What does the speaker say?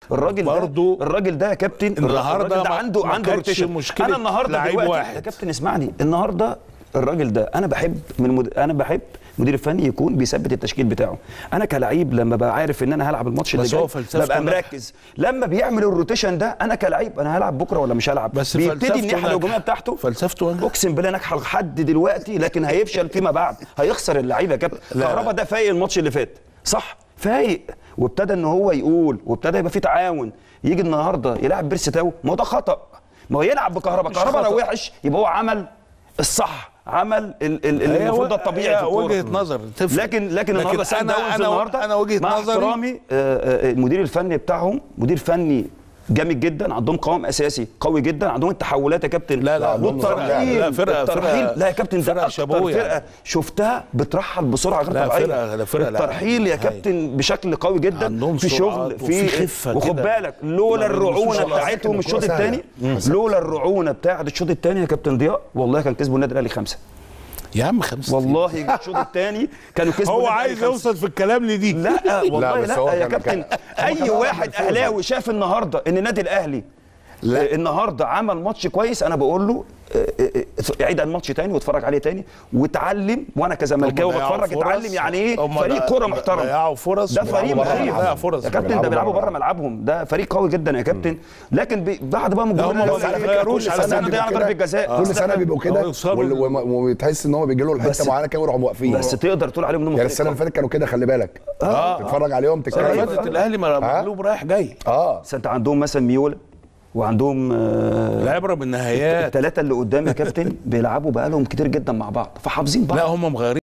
الراجل ده برضو الراجل ده يا كابتن النهاردة الراجل ده ما- عنده ما عنده كانتش روتيشن مشكلة انا النهارده لعيب دلوقتي واحد. يا كابتن اسمعني النهارده الراجل ده انا بحب من مد... انا بحب المدير الفني يكون بيثبت التشكيل بتاعه انا كلاعب لما ببقى عارف ان انا هلعب الماتش اللي بس هو جاي فلسفته ببقى ناجحة. مركز لما بيعمل الروتيشن ده انا كلاعب انا هلعب بكره ولا مش هلعب بس بيبتدي فلسفته الناحيه الهجوميه ناجحة. بتاعته فلسفته ناجحة. اقسم بالله ناجحه لحد دلوقتي لكن هيفشل فيما بعد هيخسر اللعيبه يا كابتن لا. كهربا ده فايق الماتش اللي فات صح فايق وابتدى ان هو يقول وابتدى يبقى في تعاون يجي النهارده يلعب بيرسي تاو ما هو ده خطا ما هو يلعب بكهربا مش كهربا لو خطأ. وحش يبقى هو عمل الصح عمل ال- ال- اللي هي المفروض و- ده الطبيعي هي في الكوره وجهة نظر تفرق. لكن لكن لكن النهارده سان أنا- داونز أنا- النهارده أنا وجهة مع نظري- احترامي آه، آه، المدير الفني بتاعهم مدير فني جامد جدا عندهم قوام اساسي قوي جدا عندهم التحولات يا كابتن لا، لا، عندهم والترحيل لا، فرقة- الترحيل فرقة- لا يا كابتن ده فرقة اكتر شابوه فرقه يعني. شفتها بترحل بسرعه غير لا، طبيعيه فرقة- لا، فرقة لا. الترحيل يا هاي. كابتن بشكل قوي جدا عندهم في شغل سرعات في وفي خفة وخد كده. بالك لولا ما بيلمسوش الرعونه على بتاعتهم الكرة الشوط سهلة. الثاني لولا الرعونه بتاعت الشوط الثاني يا كابتن ضياء والله كان كسبوا النادي الاهلي خمسه يا عم خمسة والله الشوط الثاني كانوا كسبوا هو النادي عايز الأهلي خمسة. يوصل في الكلام لدي لا والله بس لا, هو يا كان- كابتن كان- هو اي كان واحد عمل فوز. اهلاوي شاف النهارده ان النادي الاهلي لا. النهارده عمل ماتش كويس انا بقول له آه، آه، آه، عيد الماتش تاني واتفرج عليه تاني واتعلم وانا كزملكاوي هم ضيعوا بتفرج فرص. اتعلم يعني ايه هم فريق ضيع- كوره محترم ضيعوا فرص ده فريق بيلعبوا بره محترم ملعبهم. يا فرص كابتن ده بيلعبوا بيلعبوا بره بره ملعبهم ده فريق قوي جدا يا كابتن لكن بي- بعد بقى من لا، هم الجمهور ما على فكرة بيغيروش كل على سنه فكرة ضيعنا كده. ضربه جزاء كل سنه بيبقوا كده يوصلوا وال- لل- وم- وتحس ان هم بيجي لهم بس- حته معينه كده ويروحوا واقفين بس تقدر تقول عليهم انهم يعني فريق السنه اللي قوي. فاتت كانوا كده خلي بالك تتفرج عليهم السنة اللي تتكلم فاتت الاهلي مغلوب رايح جاي اه بس انت عندهم مثلا ميولا وعندهم آه، العبره بالنهايات الثلاثه اللي قدام يا كابتن بيلعبوا بقالهم كتير جدا مع بعض فحافظين بعض لا هم مغيرين